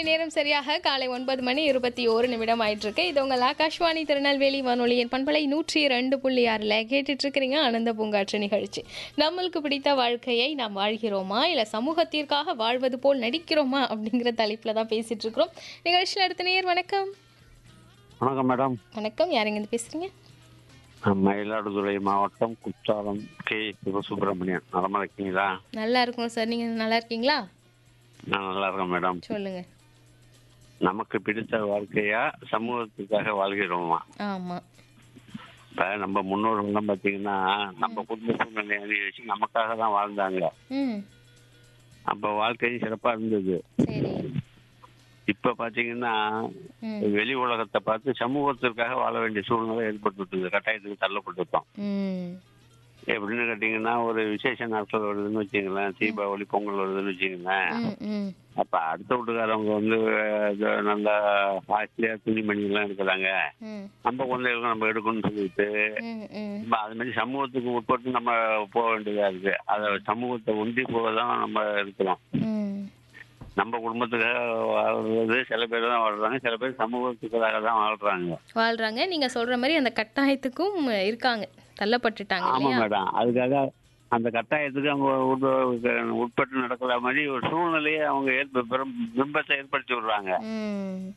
நேரம் சரியாக காலை ஒன்பது மணி இருபத்தி ஓரு நிமிடம் ஆயிட்டு இருக்கு இது உங்கள் ஆகாஷ்வாணி திருநெல்வேலி வானொலியின் பண்பலை நூற்றி ரெண்டு புள்ளி ஆறில் கேட்டுட்டு இருக்கிறீங்க ஆனந்த பூங்காற்று நிகழ்ச்சி நம்மளுக்கு பிடித்த வாழ்க்கையை நாம் வாழ்கிறோமா இல்லை சமூகத்திற்காக வாழ்வது போல் நடிக்கிறோமா அப்படிங்கிற தலைப்பில் தான் பேசிட்டு இருக்கிறோம் நிகழ்ச்சியில் அடுத்த நேர் வணக்கம் வணக்கம் மேடம் வணக்கம் யாருங்க இருந்து பேசுறீங்க நான் மயிலாடுதுறை மாவட்டம் குற்றாலம் கே சிவசுப்பிரமணியன் நலமா இருக்கீங்களா நல்லா இருக்கும் சார் நீங்கள் நல்லா இருக்கீங்களா நான் நல்லா இருக்கேன் மேடம் சொல்லுங்க நமக்கு பிடித்த வாழ்க்கையா சமூகத்துக்காக வாழ்கிறோமா ஆமாம் இப்ப நம்ம முன்னோர்கள்லாம் பார்த்தீங்கன்னா நம்ம குடும்ப சூழ்நிலை அனுபவிச்சு நமக்காக தான் வாழ்ந்தாங்க ம் அப்ப வாழ்க்கையும் சிறப்பா இருந்தது சரி இப்ப பாத்தீங்கன்னா ம் வெளி உலகத்தை பார்த்து சமூகத்திற்காக வாழ வேண்டிய சூழ்நிலை ஏற்பட்டு கட்டாயத்துக்கு தள்ளப்பட்டிருக்கோம் ம் எப்படின்னு கேட்டீங்கன்னா ஒரு விசேஷ நாட்கள் வருதுன்னு வச்சுங்களேன் தீபாவளி பொங்கல் வருதுன்னு வச்சுங்களேன் ம் ம் அப்ப அடுத்த வீட்டுக்காரவங்க வந்து அஹ், இது நல்லா காஸ்ட்லியா துணிமணி எல்லாம் எடுக்கிறாங்க ம் நம்ம குழந்தைகளுக்கு நம்ம எடுக்கணும்னு சொல்லிட்டு ம் ம் நம்ம அது மாதிரி சமூகத்துக்கு உட்பட்டு நம்ம போக வேண்டியதா இருக்கு அத சமூகத்தை ஒன்றி போக தான் நம்ம இருக்கிறோம் ம் நம்ம குடும்பத்துக்காக வாழ்றது சில பேர் தான் வாழ்றாங்க சில பேர் சமூகத்துக்காக தான் வாழ்றாங்க வாழ்றாங்க நீங்க சொல்ற மாதிரி அந்த கட்டாயத்துக்கும் இருக்காங்க தள்ளப்பட்டுட்டாங்க ஆமா இல்லையா மேடம் அதுக்காக அந்த கட்டாயத்துக்கு அவங்க உட்ப- உட்பட்டு நடக்கிற மாதிரி ஒரு சூழ்நிலையை அவங்க ஏற்ப பிரம்- பிம்பத்தை ஏற்படுத்தி விடுறாங்க ம்